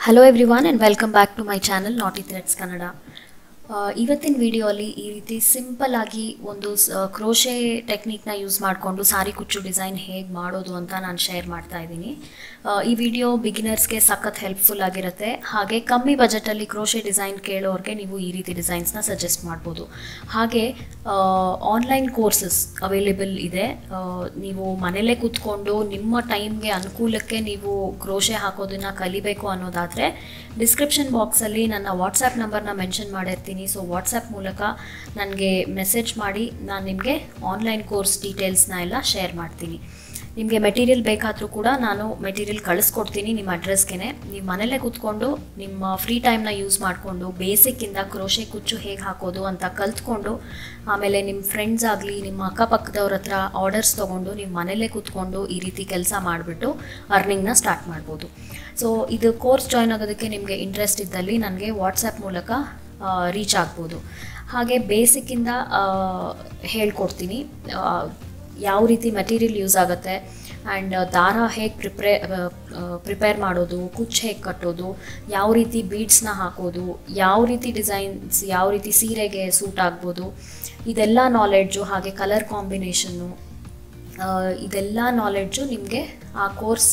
hello everyone and welcome back to my channel Naati threads Kannada ಆ, ಇವತ್ತಿನ ವಿಡಿಯೋಲಿ ಈ ರೀತಿ ಸಿಂಪಲ್ ಆಗಿ ಒಂದು ಕ್ರೋಶೆ ಟೆಕ್ನಿಕ್ನ ಯೂಸ್ ಮಾಡಿಕೊಂಡು ಸಾರಿ ಕುಚ್ಚು ಡಿಸೈನ್ ಹೇಗೆ ಮಾಡೋದು ಅಂತ ನಾನು ಶೇರ್ ಮಾಡ್ತಾ ಇದ್ದೀನಿ ಆ, ಈ ವಿಡಿಯೋ ಬಿಗಿನರ್ಸ್ಗೆ ಸಖತ್ ಹೆಲ್ಪ್ಫುಲ್ ಆಗಿರುತ್ತೆ ಹಾಗೆ ಕಮ್ಮಿ ಬಜೆಟಲ್ಲಿ ಕ್ರೋಶೆ ಡಿಸೈನ್ ಕೇಳೋರಿಗೆ ನೀವು ಈ ರೀತಿ ಡಿಸೈನ್ಸ್ನ ಸಜೆಸ್ಟ್ ಮಾಡ್ಬೋದು ಹಾಗೆ ಆನ್ಲೈನ್ ಕೋರ್ಸಸ್ ಅವೈಲೇಬಲ್ ಇದೆ ಆ, ನೀವು ಮನೇಲೇ ಕೂತ್ಕೊಂಡು ನಿಮ್ಮ ಟೈಮ್ಗೆ ಅನುಕೂಲಕ್ಕೆ ನೀವು ಕ್ರೋಶೆ ಹಾಕೋದನ್ನ ಕಲಿಬೇಕು ಅನ್ನೋದಾದರೆ ಡಿಸ್ಕ್ರಿಪ್ಷನ್ ಬಾಕ್ಸಲ್ಲಿ ನನ್ನ ವಾಟ್ಸಪ್ ನಂಬರ್ನ ಮೆನ್ಷನ್ ಮಾಡಿರ್ತೀನಿ ಸೊ ವಾಟ್ಸಪ್ ಮೂಲಕ ನನಗೆ ಮೆಸೇಜ್ ಮಾಡಿ ನಾನು ನಿಮಗೆ ಆನ್ಲೈನ್ ಕೋರ್ಸ್ ಡೀಟೇಲ್ಸ್ನ ಎಲ್ಲ ಶೇರ್ ಮಾಡ್ತೀನಿ ನಿಮಗೆ ಮೆಟೀರಿಯಲ್ ಬೇಕಾದರೂ ಕೂಡ ನಾನು ಮೆಟೀರಿಯಲ್ ಕಳಿಸ್ಕೊಡ್ತೀನಿ ನಿಮ್ಮ ಅಡ್ರೆಸ್ಗೆ ನೀವು ಮನೇಲೇ ಕೂತ್ಕೊಂಡು ನಿಮ್ಮ ಫ್ರೀ ಟೈಮ್ನ ಯೂಸ್ ಮಾಡಿಕೊಂಡು ಬೇಸಿಕ್ಕಿಂದ ಕ್ರೋಶೆ ಕುಚ್ಚು ಹೇಗೆ ಹಾಕೋದು ಅಂತ ಕಲ್ತ್ಕೊಂಡು ಆಮೇಲೆ ನಿಮ್ಮ ಫ್ರೆಂಡ್ಸ್ ಆಗಲಿ ನಿಮ್ಮ ಅಕ್ಕಪಕ್ಕದವ್ರ ಹತ್ರ ಆರ್ಡರ್ಸ್ ತೊಗೊಂಡು ನೀವು ಮನೇಲೇ ಕೂತ್ಕೊಂಡು ಈ ರೀತಿ ಕೆಲಸ ಮಾಡಿಬಿಟ್ಟು ಅರ್ನಿಂಗ್ನ ಸ್ಟಾರ್ಟ್ ಮಾಡ್ಬೋದು ಸೊ ಇದು ಕೋರ್ಸ್ ಜಾಯ್ನ್ ಆಗೋದಕ್ಕೆ ನಿಮಗೆ ಇಂಟ್ರೆಸ್ಟ್ ಇದ್ದಲ್ಲಿ ನನಗೆ ವಾಟ್ಸಪ್ ಮೂಲಕ ರೀಚ್ ಆಗ್ಬೋದು ಹಾಗೆ ಬೇಸಿಕ್ಕಿಂದ ಹೇಳ್ಕೊಡ್ತೀನಿ ಆ, ಯಾವ ರೀತಿ ಮೆಟೀರಿಯಲ್ ಯೂಸ್ ಆಗುತ್ತೆ ಆ್ಯಂಡ್ ದಾರ ಹೇಗೆ ಪ್ರಿಪ್ರೇ ಪ್ರಿಪೇರ್ ಮಾಡೋದು ಕುಚ್ಚು ಹೇಗೆ ಕಟ್ಟೋದು ಯಾವ ರೀತಿ ಬೀಡ್ಸ್ನ ಹಾಕೋದು ಯಾವ ರೀತಿ ಡಿಸೈನ್ಸ್ ಯಾವ ರೀತಿ ಸೀರೆಗೆ ಸೂಟ್ ಆಗ್ಬೋದು ಇದೆಲ್ಲ ನಾಲೆಡ್ಜು ಹಾಗೆ ಕಲರ್ ಕಾಂಬಿನೇಷನ್ನು ಇದೆಲ್ಲ ನಾಲೆಡ್ಜು ನಿಮಗೆ ಆ ಕೋರ್ಸ್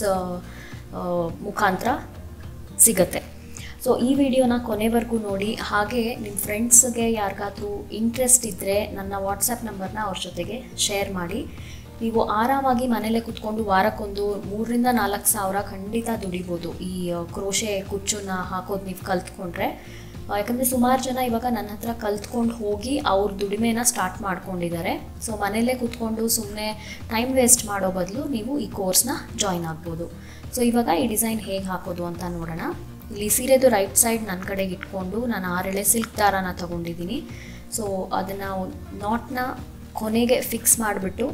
ಮುಖಾಂತರ ಸಿಗತ್ತೆ ಸೊ ಈ ವಿಡಿಯೋನ ಕೊನೆವರೆಗೂ ನೋಡಿ ಹಾಗೆ ನಿಮ್ಮ ಫ್ರೆಂಡ್ಸ್ಗೆ ಯಾರಿಗಾದ್ರೂ ಇಂಟ್ರೆಸ್ಟ್ ಇದ್ದರೆ ನನ್ನ ವಾಟ್ಸಪ್ ನಂಬರ್ನ ಅವ್ರ ಜೊತೆಗೆ ಶೇರ್ ಮಾಡಿ ನೀವು ಆರಾಮಾಗಿ ಮನೇಲೆ ಕೂತ್ಕೊಂಡು ವಾರಕ್ಕೊಂದು ಮೂರರಿಂದ ನಾಲ್ಕು ಸಾವಿರ ಖಂಡಿತ ದುಡಿಬೋದು ಈ ಆ, ಕ್ರೋಶೆ ಕುಚ್ಚನ್ನ ಹಾಕೋದು ನೀವು ಕಲ್ತ್ಕೊಂಡ್ರೆ ಆ, ಯಾಕಂದರೆ ಸುಮಾರು ಜನ ಇವಾಗ ನನ್ನ ಹತ್ರ ಕಲ್ತ್ಕೊಂಡು ಹೋಗಿ ಅವ್ರ ದುಡಿಮೆನ ಸ್ಟಾರ್ಟ್ ಮಾಡ್ಕೊಂಡಿದ್ದಾರೆ ಸೊ ಮನೇಲೇ ಕೂತ್ಕೊಂಡು ಸುಮ್ಮನೆ ಟೈಮ್ ವೇಸ್ಟ್ ಮಾಡೋ ಬದಲು ನೀವು ಈ ಕೋರ್ಸ್ನ ಜಾಯ್ನ್ ಆಗ್ಬೋದು ಸೊ ಇವಾಗ ಈ ಡಿಸೈನ್ ಹೇಗೆ ಹಾಕೋದು ಅಂತ ನೋಡೋಣ ಇಲ್ಲಿ ಸೀರೆದು ರೈಟ್ ಸೈಡ್ ನನ್ನ ಕಡೆಗೆ ಇಟ್ಕೊಂಡು ನಾನು ಆರೆಳೆ ಸಿಲ್ಕ್ ದಾರಾನ ತಗೊಂಡಿದ್ದೀನಿ ಸೊ ಅದನ್ನು ನಾಟ್ನ ಕೊನೆಗೆ ಫಿಕ್ಸ್ ಮಾಡಿಬಿಟ್ಟು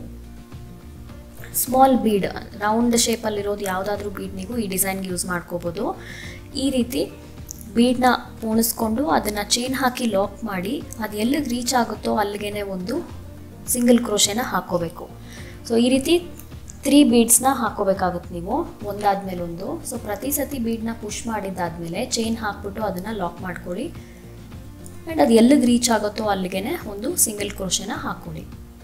ಸ್ಮಾಲ್ ಬೀಡ್ ರೌಂಡ್ ಶೇಪಲ್ಲಿರೋದು ಯಾವುದಾದ್ರೂ ಬೀಡ್ ನೀವು ಈ ಡಿಸೈನ್ಗೆ ಯೂಸ್ ಮಾಡ್ಕೋಬೋದು ಈ ರೀತಿ ಬೀಡ್ನ ಪೋಣಿಸ್ಕೊಂಡು ಅದನ್ನು ಚೈನ್ ಹಾಕಿ ಲಾಕ್ ಮಾಡಿ ಅದು ಎಲ್ಲಿಗೆ ರೀಚ್ ಆಗುತ್ತೋ ಅಲ್ಲಿಗೆ ಒಂದು ಸಿಂಗಲ್ ಕ್ರೋಶೆನ ಹಾಕ್ಕೋಬೇಕು ಸೊ ಈ ರೀತಿ ತ್ರೀ ಬೀಡ್ಸ್ನ ಹಾಕೋಬೇಕಾಗುತ್ತೆ ನೀವು ಒಂದಾದ್ಮೇಲೆ ಒಂದು ಸೊ ಪ್ರತಿ ಸತಿ ಬೀಡ್ನ ಪುಷ್ ಮಾಡಿದ್ದಾದ್ಮೇಲೆ ಚೈನ್ ಹಾಕ್ಬಿಟ್ಟು ಅದನ್ನು ಲಾಕ್ ಮಾಡ್ಕೊಳ್ಳಿ ಆ್ಯಂಡ್ ಅದು ಎಲ್ಲಿಗೆ ರೀಚ್ ಆಗುತ್ತೋ ಅಲ್ಲಿಗೆ ಒಂದು ಸಿಂಗಲ್ ಕ್ರೋಶೆನ ಹಾಕ್ಕೊಳ್ಳಿ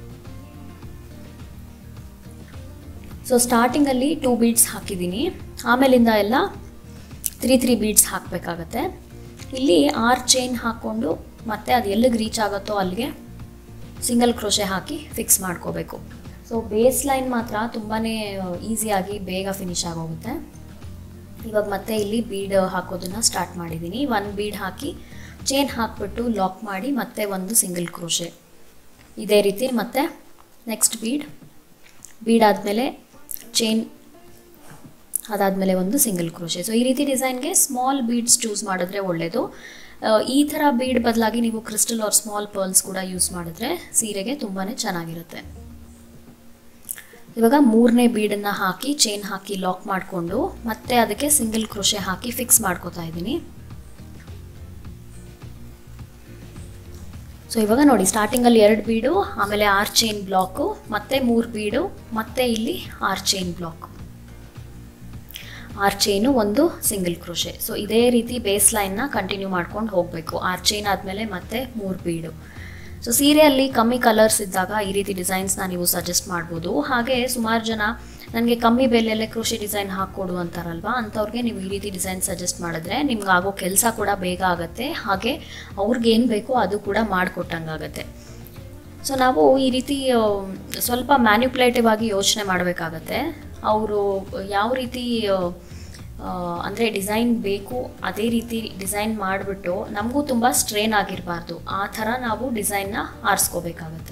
ಸೊ ಸ್ಟಾರ್ಟಿಂಗಲ್ಲಿ ಟೂ ಬೀಡ್ಸ್ ಹಾಕಿದ್ದೀನಿ ಆಮೇಲಿಂದ ಎಲ್ಲ ತ್ರೀ ತ್ರೀ ಬೀಡ್ಸ್ ಹಾಕಬೇಕಾಗತ್ತೆ ಇಲ್ಲಿ ಆರು ಚೈನ್ ಹಾಕ್ಕೊಂಡು ಮತ್ತೆ ಅದು ಎಲ್ಲಿಗೆ ರೀಚ್ ಆಗುತ್ತೋ ಅಲ್ಲಿಗೆ ಸಿಂಗಲ್ ಕ್ರೋಶೆ ಹಾಕಿ ಫಿಕ್ಸ್ ಮಾಡ್ಕೋಬೇಕು ಸೊ ಬೇಸ್ ಲೈನ್ ಮಾತ್ರ ತುಂಬಾ ಈಸಿಯಾಗಿ ಬೇಗ ಫಿನಿಶ್ ಆಗೋಗುತ್ತೆ ಇವಾಗ ಮತ್ತೆ ಇಲ್ಲಿ ಬೀಡ್ ಹಾಕೋದನ್ನ ಸ್ಟಾರ್ಟ್ ಮಾಡಿದ್ದೀನಿ ಒಂದು ಬೀಡ್ ಹಾಕಿ ಚೈನ್ ಹಾಕ್ಬಿಟ್ಟು ಲಾಕ್ ಮಾಡಿ ಮತ್ತೆ ಒಂದು ಸಿಂಗಲ್ ಕ್ರೋಶೆ ಇದೇ ರೀತಿ ಮತ್ತೆ ನೆಕ್ಸ್ಟ್ ಬೀಡ್ ಬೀಡ್ ಆದಮೇಲೆ ಚೈನ್ ಅದಾದಮೇಲೆ ಒಂದು ಸಿಂಗಲ್ ಕ್ರೋಶೆ ಸೊ ಈ ರೀತಿ ಡಿಸೈನ್ಗೆ ಸ್ಮಾಲ್ ಬೀಡ್ಸ್ ಚೂಸ್ ಮಾಡಿದ್ರೆ ಒಳ್ಳೆಯದು ಆ, ಈ ಥರ ಬೀಡ್ ಬದಲಾಗಿ ನೀವು ಕ್ರಿಸ್ಟಲ್ ಆರ್ ಸ್ಮಾಲ್ ಪರ್ಲ್ಸ್ ಕೂಡ ಯೂಸ್ ಮಾಡಿದ್ರೆ ಸೀರೆಗೆ ತುಂಬಾ ಚೆನ್ನಾಗಿರುತ್ತೆ ಇವಾಗ ಮೂರನೇ ಬೀಡನ್ನು ಹಾಕಿ ಚೈನ್ ಹಾಕಿ ಲಾಕ್ ಮಾಡಿಕೊಂಡು ಮತ್ತೆ ಅದಕ್ಕೆ ಸಿಂಗಲ್ ಕ್ರೋಶೆ ಹಾಕಿ ಫಿಕ್ಸ್ ಮಾಡ್ಕೋತಾ ಇದ್ದೀನಿ ಸೊ ಇವಾಗ ನೋಡಿ ಸ್ಟಾರ್ಟಿಂಗಲ್ಲಿ ಎರಡು ಬೀಡು ಆಮೇಲೆ ಆರ್ ಚೈನ್ ಬ್ಲಾಕು ಮತ್ತೆ ಮೂರು ಬೀಡು ಮತ್ತೆ ಇಲ್ಲಿ ಆರ್ ಚೈನ್ ಬ್ಲಾಕ್ ಆರ್ ಚೈನು ಒಂದು ಸಿಂಗಲ್ ಕ್ರೋಶೆ ಸೊ ಇದೇ ರೀತಿ ಬೇಸ್ ಲೈನ್ನ ಕಂಟಿನ್ಯೂ ಮಾಡ್ಕೊಂಡು ಹೋಗಬೇಕು ಆರ್ ಚೈನ್ ಆದಮೇಲೆ ಮತ್ತೆ ಮೂರು ಬೀಡು ಸೊ ಸೀರೆಯಲ್ಲಿ ಕಮ್ಮಿ ಕಲರ್ಸ್ ಇದ್ದಾಗ ಈ ರೀತಿ ಡಿಸೈನ್ಸ್ನ ನೀವು ಸಜೆಸ್ಟ್ ಮಾಡ್ಬೋದು ಹಾಗೆ ಸುಮಾರು ಜನ ನನಗೆ ಕಮ್ಮಿ ಬೆಲೆಯಲ್ಲೇ ಕೃಷಿ ಡಿಸೈನ್ ಹಾಕ್ಕೊಡು ಅಂತಾರಲ್ವಾ ಅಂಥವ್ರಿಗೆ ನೀವು ಈ ರೀತಿ ಡಿಸೈನ್ ಸಜೆಸ್ಟ್ ಮಾಡಿದ್ರೆ ನಿಮ್ಗೆ ಆಗೋ ಕೆಲಸ ಕೂಡ ಬೇಗ ಆಗುತ್ತೆ ಹಾಗೆ ಅವ್ರಿಗೆ ಏನು ಬೇಕೋ ಅದು ಕೂಡ ಮಾಡಿಕೊಟ್ಟಂಗಾಗತ್ತೆ ಸೊ ನಾವು ಈ ರೀತಿ ಆ, ಸ್ವಲ್ಪ ಮ್ಯಾನ್ಯುಪ್ಯುಲೇಟಿವ್ ಆಗಿ ಯೋಚನೆ ಮಾಡಬೇಕಾಗತ್ತೆ ಅವರು ಯಾವ ರೀತಿ ಅಂದರೆ ಡಿಸೈನ್ ಬೇಕು ಅದೇ ರೀತಿ ಡಿಸೈನ್ ಮಾಡಿಬಿಟ್ಟು ನಮಗೂ ತುಂಬ ಸ್ಟ್ರೇನ್ ಆಗಿರಬಾರ್ದು ಆ ಥರ ನಾವು ಡಿಸೈನ್ನ ಆರಿಸ್ಕೋಬೇಕಾಗತ್ತೆ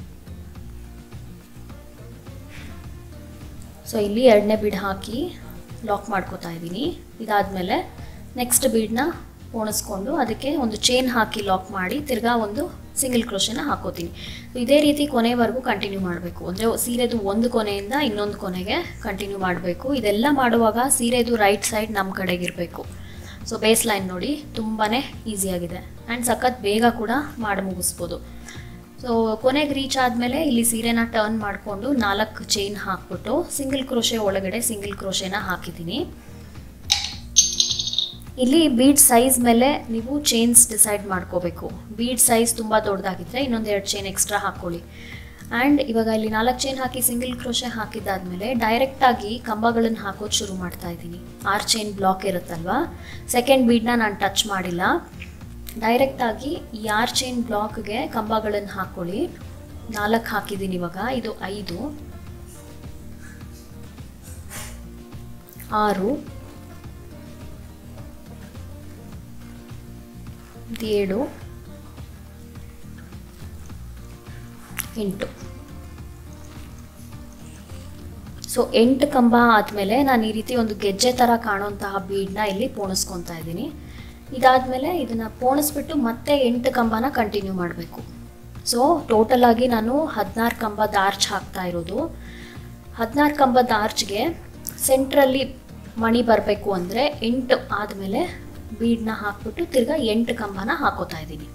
ಸೊ ಇಲ್ಲಿ ಎರಡನೇ ಬೀಡ್ ಹಾಕಿ ಲಾಕ್ ಮಾಡ್ಕೋತಾ ಇದ್ದೀನಿ ಇದಾದಮೇಲೆ ನೆಕ್ಸ್ಟ್ ಬೀಡನ್ನ ಪೋಣಿಸ್ಕೊಂಡು ಅದಕ್ಕೆ ಒಂದು ಚೈನ್ ಹಾಕಿ ಲಾಕ್ ಮಾಡಿ ತಿರ್ಗಾ ಒಂದು ಸಿಂಗಲ್ ಕ್ರೋಶನ ಹಾಕೋತೀನಿ ಇದೇ ರೀತಿ ಕೊನೆವರೆಗೂ ಕಂಟಿನ್ಯೂ ಮಾಡಬೇಕು ಅಂದರೆ ಸೀರೆದು ಒಂದು ಕೊನೆಯಿಂದ ಇನ್ನೊಂದು ಕೊನೆಗೆ ಕಂಟಿನ್ಯೂ ಮಾಡಬೇಕು ಇದೆಲ್ಲ ಮಾಡುವಾಗ ಸೀರೆದು ರೈಟ್ ಸೈಡ್ ನಮ್ಮ ಕಡೆಗಿರಬೇಕು ಸೊ ಬೇಸ್ ಲೈನ್ ನೋಡಿ ತುಂಬಾ ಈಸಿಯಾಗಿದೆ ಆ್ಯಂಡ್ ಸಖತ್ ಬೇಗ ಕೂಡ ಮಾಡಿ ಮುಗಿಸ್ಬೋದು ಸೊ ಕೊನೆಗೆ ರೀಚ್ ಆದಮೇಲೆ ಇಲ್ಲಿ ಸೀರೆನ ಟರ್ನ್ ಮಾಡಿಕೊಂಡು ನಾಲ್ಕು ಚೈನ್ ಹಾಕ್ಬಿಟ್ಟು ಸಿಂಗಲ್ ಕ್ರೋಶೆ ಒಳಗಡೆ ಸಿಂಗಲ್ ಕ್ರೋಶೆನ ಹಾಕಿದ್ದೀನಿ ಇಲ್ಲಿ ಬೀಡ್ ಸೈಜ್ ಮೇಲೆ ನೀವು ಚೈನ್ಸ್ ಡಿಸೈಡ್ ಮಾಡ್ಕೋಬೇಕು ಬೀಡ್ ಸೈಜ್ ತುಂಬ ದೊಡ್ಡದಾಗಿದ್ದರೆ ಇನ್ನೊಂದು ಎರಡು ಚೈನ್ ಎಕ್ಸ್ಟ್ರಾ ಹಾಕ್ಕೊಳ್ಳಿ ಆ್ಯಂಡ್ ಇವಾಗ ಇಲ್ಲಿ ನಾಲ್ಕು ಚೈನ್ ಹಾಕಿ ಸಿಂಗಲ್ ಕ್ರೋಶೆ ಹಾಕಿದ್ದಾದಮೇಲೆ ಡೈರೆಕ್ಟಾಗಿ ಕಂಬಗಳನ್ನು ಹಾಕೋದು ಶುರು ಮಾಡ್ತಾ ಇದ್ದೀನಿ ಆರ್ ಚೈನ್ ಬ್ಲಾಕ್ ಇರುತ್ತಲ್ವಾ ಸೆಕೆಂಡ್ ಬೀಡ್ನ ನಾನು ಟಚ್ ಮಾಡಿಲ್ಲ ಡೈರೆಕ್ಟಾಗಿ ಈ ಆರ್ ಚೈನ್ ಬ್ಲಾಕ್ಗೆ ಕಂಬಗಳನ್ನು ಹಾಕ್ಕೊಳ್ಳಿ ನಾಲ್ಕು ಹಾಕಿದ್ದೀನಿ ಇವಾಗ ಇದು ಐದು ಆರು ಏಳು ಎಂಟು ಸೊ ಎಂಟು ಕಂಬ ಆದಮೇಲೆ ನಾನು ಈ ರೀತಿ ಒಂದು ಗೆಜ್ಜೆ ಥರ ಕಾಣುವಂತಹ ಬೀಡನ್ನ ಇಲ್ಲಿ ಪೋಣಿಸ್ಕೊತಾ ಇದ್ದೀನಿ ಇದಾದಮೇಲೆ ಇದನ್ನು ಪೋಣಿಸ್ಬಿಟ್ಟು ಮತ್ತೆ ಎಂಟು ಕಂಬನ ಕಂಟಿನ್ಯೂ ಮಾಡಬೇಕು ಸೊ ಟೋಟಲ್ ಆಗಿ ನಾನು ಹದಿನಾರು ಕಂಬದ ಆರ್ಚ್ ಹಾಕ್ತಾ ಇರೋದು ಹದಿನಾರು ಕಂಬದ ಆರ್ಚ್ಗೆ ಸೆಂಟ್ರಲ್ಲಿ ಮಣಿ ಬರಬೇಕು ಅಂದರೆ ಎಂಟು ಆದಮೇಲೆ ಬೀಡನ್ನ ಹಾಕ್ಬಿಟ್ಟು ತಿರ್ಗಾ ಎಂಟು ಕಂಬನ ಹಾಕೋತಾ ಇದ್ದೀನಿ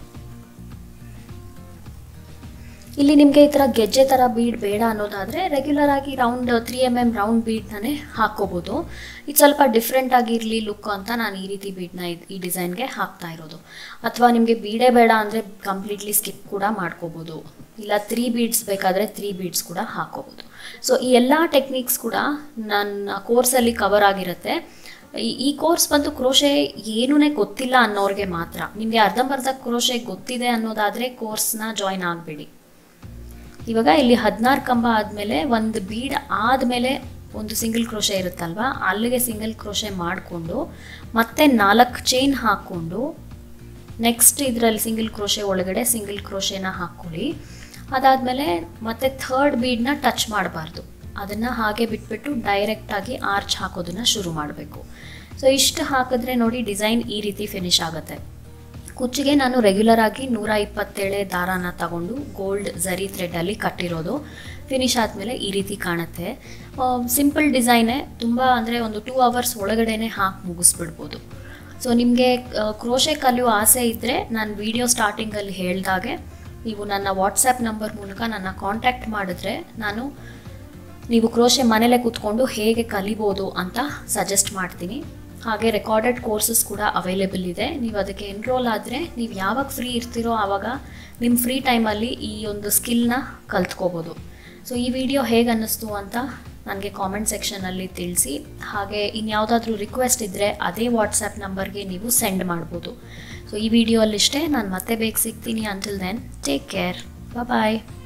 ಇಲ್ಲಿ ನಿಮಗೆ ಈ ಥರ ಗೆಜ್ಜೆ ಥರ ಬೀಡ್ ಬೇಡ ಅನ್ನೋದಾದರೆ ರೆಗ್ಯುಲರ್ ಆಗಿ round three M M round ಬೀಡ್ನೇ ಹಾಕ್ಕೋಬೋದು ಇದು ಸ್ವಲ್ಪ ಡಿಫ್ರೆಂಟ್ ಆಗಿರಲಿ ಲುಕ್ ಅಂತ ನಾನು ಈ ರೀತಿ ಬೀಡ್ನ ಈ ಡಿಸೈನ್ಗೆ ಹಾಕ್ತಾ ಇರೋದು ಅಥವಾ ನಿಮಗೆ ಬೀಡೇ ಬೇಡ ಅಂದರೆ ಕಂಪ್ಲೀಟ್ಲಿ ಸ್ಕಿಪ್ ಕೂಡ ಮಾಡ್ಕೋಬೋದು ಇಲ್ಲ ತ್ರೀ ಬೀಡ್ಸ್ ಬೇಕಾದರೆ ತ್ರೀ ಬೀಡ್ಸ್ ಕೂಡ ಹಾಕ್ಕೋಬೋದು ಸೊ ಈ ಎಲ್ಲ ಟೆಕ್ನಿಕ್ಸ್ ಕೂಡ ನನ್ನ ಕೋರ್ಸಲ್ಲಿ ಕವರ್ ಆಗಿರುತ್ತೆ ಈ- ಈ ಕೋರ್ಸ್ ಬಂದು ಕ್ರೋಶೆ ಏನೂ ಗೊತ್ತಿಲ್ಲ ಅನ್ನೋರಿಗೆ ಮಾತ್ರ ನಿಮಗೆ ಅರ್ಧಂಬರ್ಧ ಕ್ರೋಶೆ ಗೊತ್ತಿದೆ ಅನ್ನೋದಾದರೆ ಕೋರ್ಸ್ನ ಜಾಯ್ನ್ ಆಗಬೇಡಿ ಇವಾಗ ಇಲ್ಲಿ ಹದಿನಾರು ಕಂಬ ಆದಮೇಲೆ ಒಂದು ಬೀಡ್ ಆದಮೇಲೆ ಒಂದು ಸಿಂಗಲ್ ಕ್ರೋಶೆ ಇರುತ್ತಲ್ವಾ ಅಲ್ಲಿಗೆ ಸಿಂಗಲ್ ಕ್ರೋಶೆ ಮಾಡಿಕೊಂಡು ಮತ್ತೆ ನಾಲ್ಕು ಚೈನ್ ಹಾಕ್ಕೊಂಡು ನೆಕ್ಸ್ಟ್ ಇದರಲ್ಲಿ ಸಿಂಗಲ್ ಕ್ರೋಶೆ ಒಳಗಡೆ ಸಿಂಗಲ್ ಕ್ರೋಶೆನ ಹಾಕ್ಕೊಳ್ಳಿ ಅದಾದಮೇಲೆ ಮತ್ತೆ ಥರ್ಡ್ ಬೀಡ್ನ ಟಚ್ ಮಾಡಬಾರ್ದು ಅದನ್ನು ಹಾಗೆ ಬಿಟ್ಬಿಟ್ಟು ಡೈರೆಕ್ಟಾಗಿ ಆರ್ಚ್ ಹಾಕೋದನ್ನ ಶುರು ಮಾಡಬೇಕು ಸೊ ಇಷ್ಟು ಹಾಕಿದ್ರೆ ನೋಡಿ ಡಿಸೈನ್ ಈ ರೀತಿ ಫಿನಿಶ್ ಆಗುತ್ತೆ ಕುಚ್ಚಿಗೆ ನಾನು ರೆಗ್ಯುಲರ್ ಆಗಿ ನೂರ ಇಪ್ಪತ್ತೇಳೆ ದಾರಾನ ತಗೊಂಡು ಗೋಲ್ಡ್ ಝರಿ ಥ್ರೆಡ್ಡಲ್ಲಿ ಕಟ್ಟಿರೋದು ಫಿನಿಶ್ ಆದಮೇಲೆ ಈ ರೀತಿ ಕಾಣುತ್ತೆ ಸಿಂಪಲ್ ಡಿಸೈನೇ ತುಂಬ ಅಂದರೆ ಒಂದು ಟೂ ಅವರ್ಸ್ ಒಳಗಡೆನೆ ಹಾಕಿ ಮುಗಿಸ್ಬಿಡ್ಬೋದು ಸೊ ನಿಮಗೆ ಕ್ರೋಶೆ ಕಲಿಯೋ ಆಸೆ ಇದ್ದರೆ ನಾನು ವಿಡಿಯೋ ಸ್ಟಾರ್ಟಿಂಗಲ್ಲಿ ಹೇಳ್ದಾಗೆ ನೀವು ನನ್ನ ವಾಟ್ಸಪ್ ನಂಬರ್ ಮೂಲಕ ನನ್ನ ಕಾಂಟ್ಯಾಕ್ಟ್ ಮಾಡಿದ್ರೆ ನಾನು ನೀವು ಕ್ರೋಶೆ ಮನೇಲೆ ಕೂತ್ಕೊಂಡು ಹೇಗೆ ಕಲಿಬೋದು ಅಂತ ಸಜೆಸ್ಟ್ ಮಾಡ್ತೀನಿ ಹಾಗೆ ರೆಕಾರ್ಡೆಡ್ ಕೋರ್ಸಸ್ ಕೂಡ ಅವೈಲೇಬಲ್ ಇದೆ ನೀವು ಅದಕ್ಕೆ ಎನ್ರೋಲ್ ಆದರೆ ನೀವು ಯಾವಾಗ ಫ್ರೀ ಇರ್ತೀರೋ ಆವಾಗ ನಿಮ್ಮ ಫ್ರೀ ಟೈಮಲ್ಲಿ ಈ ಒಂದು ಸ್ಕಿಲ್ನ ಕಲ್ತ್ಕೋಬೋದು ಸೊ ಈ ವಿಡಿಯೋ ಹೇಗೆ ಅನ್ನಿಸ್ತು ಅಂತ ನನಗೆ ಕಾಮೆಂಟ್ ಸೆಕ್ಷನಲ್ಲಿ ತಿಳಿಸಿ ಹಾಗೆ ಇನ್ಯಾವುದಾದ್ರೂ ರಿಕ್ವೆಸ್ಟ್ ಇದ್ದರೆ ಅದೇ ವಾಟ್ಸಪ್ ನಂಬರ್ಗೆ ನೀವು ಸೆಂಡ್ ಮಾಡ್ಬೋದು ಸೊ ಈ ವಿಡಿಯೋ ಅಲ್ಲಿಷ್ಟೇ ನಾನು ಮತ್ತೆ ಬೇಗ ಸಿಗ್ತೀನಿ ಅಂಟಿಲ್ ದೆನ್ ಟೇಕ್ ಕೇರ್ ಬಾಯ್